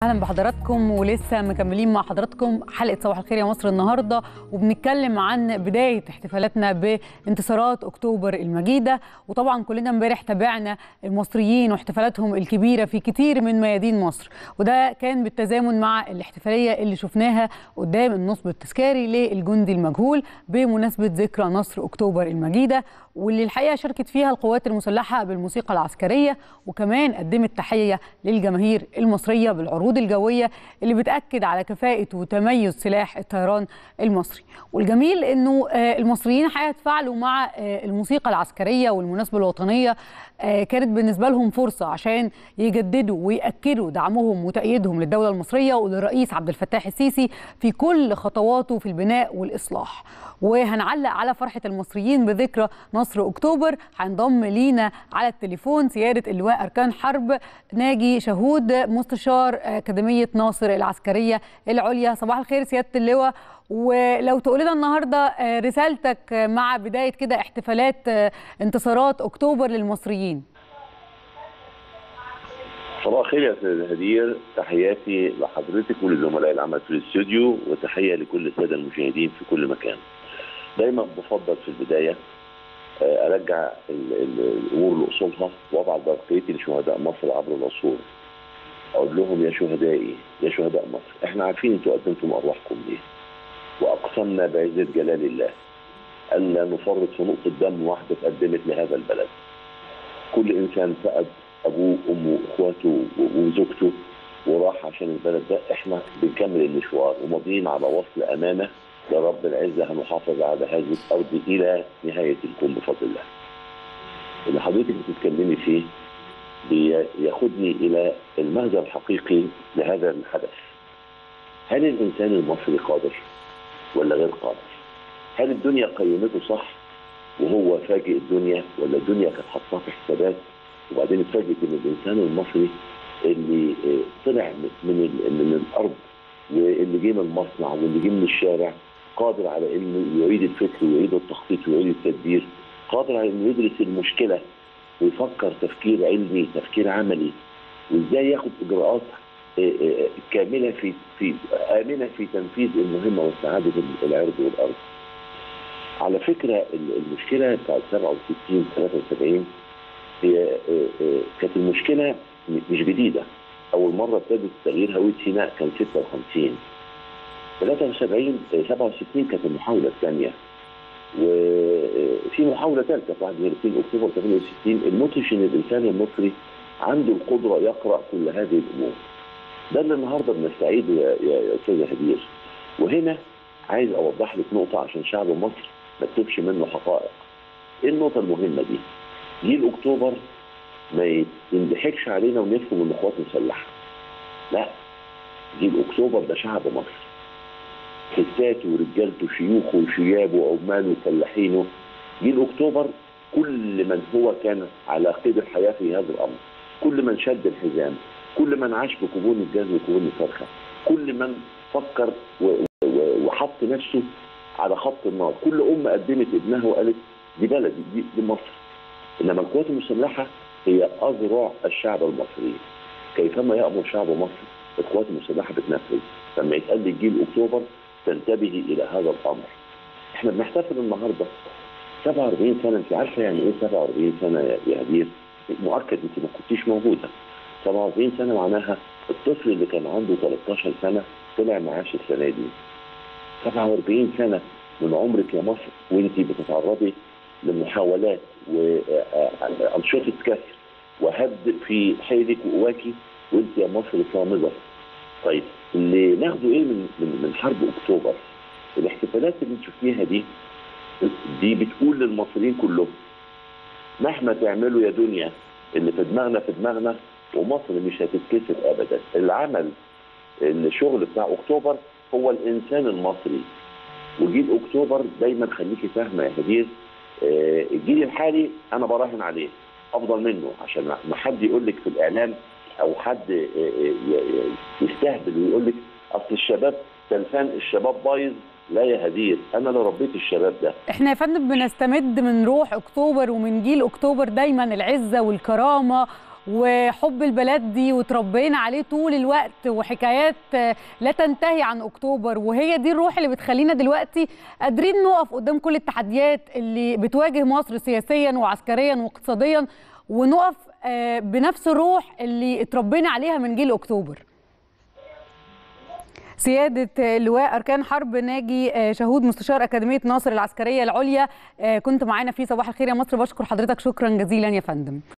اهلا بحضراتكم ولسه مكملين مع حضراتكم حلقه صباح الخير يا مصر النهارده وبنتكلم عن بدايه احتفالاتنا بانتصارات اكتوبر المجيده وطبعا كلنا امبارح تابعنا المصريين واحتفالاتهم الكبيره في كتير من ميادين مصر وده كان بالتزامن مع الاحتفاليه اللي شفناها قدام النصب التذكاري للجندي المجهول بمناسبه ذكرى نصر اكتوبر المجيده واللي الحقيقه شاركت فيها القوات المسلحه بالموسيقى العسكريه وكمان قدمت تحيه للجماهير المصريه بالعروض الجويه اللي بتاكد على كفاءه وتميز سلاح الطيران المصري والجميل انه المصريين الحقيقه تفاعلوا مع الموسيقى العسكريه والمناسبه الوطنيه كانت بالنسبه لهم فرصه عشان يجددوا وياكدوا دعمهم وتأييدهم للدوله المصريه وللرئيس عبد الفتاح السيسي في كل خطواته في البناء والاصلاح وهنعلق على فرحه المصريين بذكرى نصر اكتوبر هينضم لينا على التليفون سياده اللواء اركان حرب ناجي شهود مستشار اكاديميه ناصر العسكريه العليا صباح الخير سياده اللواء ولو تقول لنا النهارده رسالتك مع بدايه كده احتفالات انتصارات اكتوبر للمصريين صباح الخير يا استاذ هدير تحياتي لحضرتك ولزملاء العمل في الاستوديو وتحيه لكل الساده المشاهدين في كل مكان دايما بفضل في البدايه ارجع الامور لاصولها واضع برقيتي لشهداء مصر عبر العصور اقول لهم يا شهدائي يا شهداء مصر احنا عارفين انتوا قدمتم ارواحكم ليه واقسمنا بعزه جلال الله الا نفرط في نقطه دم واحده اتقدمت لهذا البلد كل انسان فقد ابوه وامه واخواته وزوجته وراح عشان البلد ده احنا بنكمل المشوار وماضيين على وصل امانه لرب العزه هنحافظ على هذه الارض الى نهايه الكون بفضل الله. اللي حضرتك بتتكلمي فيه بياخدني الى المغزى الحقيقي لهذا الحدث. هل الانسان المصري قادر ولا غير قادر؟ هل الدنيا قيمته صح وهو فاجئ الدنيا ولا الدنيا كانت حاطاه في حسابات وبعدين اتفاجئت ان الانسان المصري اللي طلع من من الارض واللي جه من المصنع واللي جه من الشارع قادر على انه يعيد الفكر ويعيد التخطيط ويعيد التدبير قادر على انه يدرس المشكله ويفكر تفكير علمي تفكير عملي وازاي ياخد اجراءات كامله في في امنه في تنفيذ المهمه واستعاده العرض والارض. على فكره المشكله بتاعت 67 73 هي كانت المشكله مش جديده اول مره ابتدت تغيير هويه سيناء كان 56 73 67 كانت المحاوله الثانيه وفي محاوله ثالثه في 31 اكتوبر 68 المدهش ان الانسان المصري عنده القدره يقرا كل هذه الامور ده اللي النهارده بنستعيده يا, يا استاذه هدير وهنا عايز اوضح لك نقطه عشان شعب مصر ما تكتبش منه حقائق ايه النقطه المهمه دي؟ جيل اكتوبر ما ينضحكش علينا ونفهم ان قوات مسلحه لا جيل اكتوبر ده شعب مصر ستاته ورجالته شيوخه وشيابه وعماله وفلاحينه جيل اكتوبر كل من هو كان على قيد الحياه في هذا الامر كل من شد الحزام كل من عاش بكبون الجاز وكبون الفرخه كل من فكر وحط نفسه على خط النار كل ام قدمت ابنها وقالت دي بلدي دي, دي مصر انما القوات المسلحه هي اذرع الشعب المصري كيفما يامر شعب مصر القوات المسلحه بتنفذ لما يتقال لي جيل اكتوبر تنتبهي الى هذا الامر احنا بنحتفل النهارده 47 سنه انت عارفه يعني ايه 47 سنه يا هدير مؤكد انت ما كنتيش موجوده 47 سنه معناها الطفل اللي كان عنده 13 سنه طلع معاش السنه دي 47 سنه من عمرك يا مصر وانت بتتعرضي لمحاولات وانشطه كسر وهد في حيلك وقواكي وانت يا مصر صامده. طيب اللي ناخده ايه من من, من حرب اكتوبر؟ الاحتفالات اللي انت شفتيها دي دي بتقول للمصريين كلهم مهما تعملوا يا دنيا اللي في دماغنا في دماغنا ومصر مش هتتكسر ابدا العمل الشغل بتاع اكتوبر هو الانسان المصري وجيل اكتوبر دايما خليكي فاهمه يا هدير الجيل الحالي انا براهن عليه افضل منه عشان ما حد يقول لك في الاعلام او حد يستهبل ويقول لك اصل الشباب تلفان الشباب بايظ لا يا هدير انا اللي ربيت الشباب ده احنا يا فندم بنستمد من روح اكتوبر ومن جيل اكتوبر دايما العزه والكرامه وحب البلد دي وتربينا عليه طول الوقت وحكايات لا تنتهي عن اكتوبر وهي دي الروح اللي بتخلينا دلوقتي قادرين نقف قدام كل التحديات اللي بتواجه مصر سياسيا وعسكريا واقتصاديا ونقف بنفس الروح اللي اتربينا عليها من جيل اكتوبر سيادة لواء أركان حرب ناجي شهود مستشار أكاديمية ناصر العسكرية العليا كنت معانا في صباح الخير يا مصر بشكر حضرتك شكرا جزيلا يا فندم